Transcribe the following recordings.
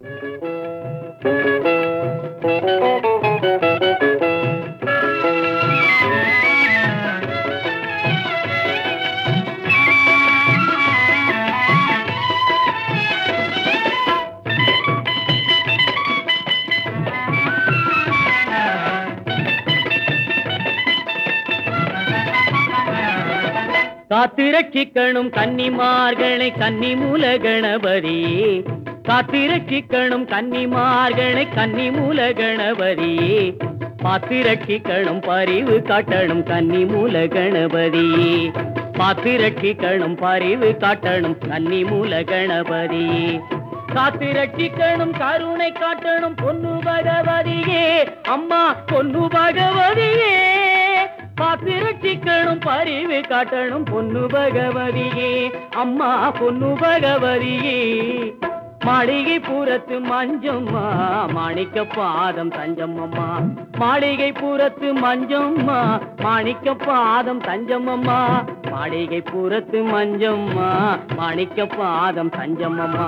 காத்திரட்சிக்கணும் கன்னிமார்களை கன்னிமூல கணபதியே காத்திரட்சிக்கணும் கன்னிமார்களை கன்னிமூல கணபதியே பாத்திரட்சிக்கணும் பரிவு காட்டணும் கன்னிமூல கணபதியே பாத்திரட்சிக்கணும் பரிவு காட்டணும் கன்னிமூல கணபதியே காத்திரட்சிக்கணும் கருணை காட்டணும் பொன்னு பகவதியே அம்மா பொன்னு பகவதியே பாத்திரட்சிக்கணும் பரிவு காட்டணும் பொன்னு பகவதியே அம்மா பொன்னு பகவதியே மாளிகை பூரத்து மஞ்சம்மா மாணிக்க பாதம் தஞ்சம்மம்மா மாளிகை பூரத்து மஞ்சம்மா மாணிக்க பாதம் தஞ்சம்மம்மா மாளிகை பூரத்து மஞ்சம்மா மாணிக்க பாதம் தஞ்சம்மம்மா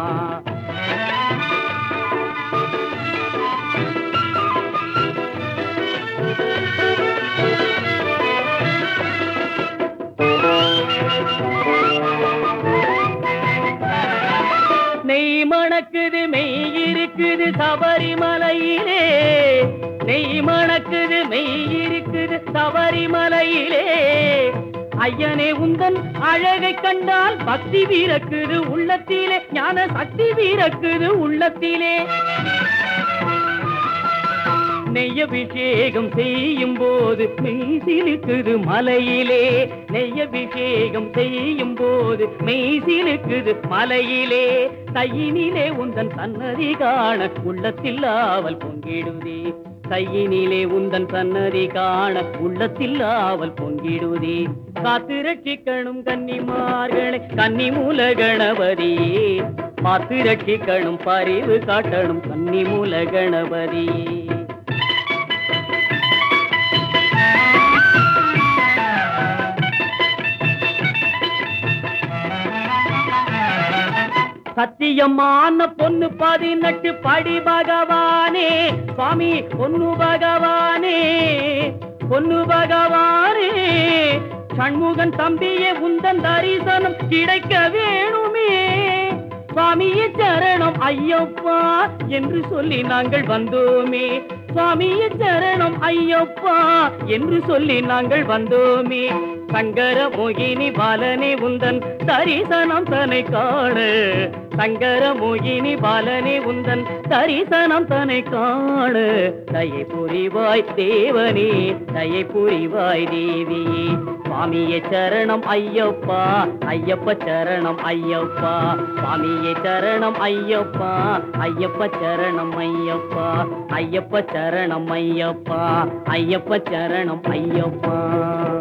நெய் மணக்குது மெய் இருக்குது சபரிமலையிலே நெய் மணக்குது மெய் இருக்குது சபரிமலையிலே ஐயனே உந்தன் அழகை கண்டால் பக்தி வீரக்குது உள்ளத்திலே ஞான சக்தி வீரக்குது உள்ளத்திலே நெய்யபிஷேகம் செய்யும் போது மெய்சிலுக்குது மலையிலே நெய்யபிஷேகம் செய்யும் போது மெய்சிலுக்குது மலையிலே கையினிலே உந்தன் சன்னதி காண உள்ளத்தில் ஆவல் பொங்கிடுதே கையினிலே உந்தன் சன்னதி காண உள்ளத்தில் ஆவல் பொங்கிடுதே காத்து ரட்சிக்கணும் கன்னிமார்களை கன்னிமூல கணபதியே பார்த்து ரட்சிக்கணும் பரிவு காட்டணும் கன்னிமூல கணபதியே சத்தியமான பொண்ணு பதினெட்டு படி பகவானே சுவாமி பொண்ணு பகவானே பொண்ணு பகவானே சண்முகன் தம்பியே உந்தன் தரிசனம் கிடைக்க வேணுமே சுவாமியே சரணம் ஐயப்பா என்று சொல்லி நாங்கள் வந்தோமே சுவாமியே சரணம் ஐயப்பா என்று சொல்லி நாங்கள் வந்தோமே சங்கர மோகினி பாலனே உந்தன் தரிசனம் தனை காண சங்கர மோகினி பாலனே உந்தன் தரிசனம் தனை காண தயை புரிவாய் தேவனே தயை புரிவாய் தேவியே சுவாமியே சரணம் ஐயப்பா ஐயப்ப சரணம் ஐயப்பா சுவாமியே சரணம் ஐயப்பா ஐயப்ப சரணம் ஐயப்பா ஐயப்ப சரணம் ஐயப்பா ஐயப்ப சரணம் ஐயப்பா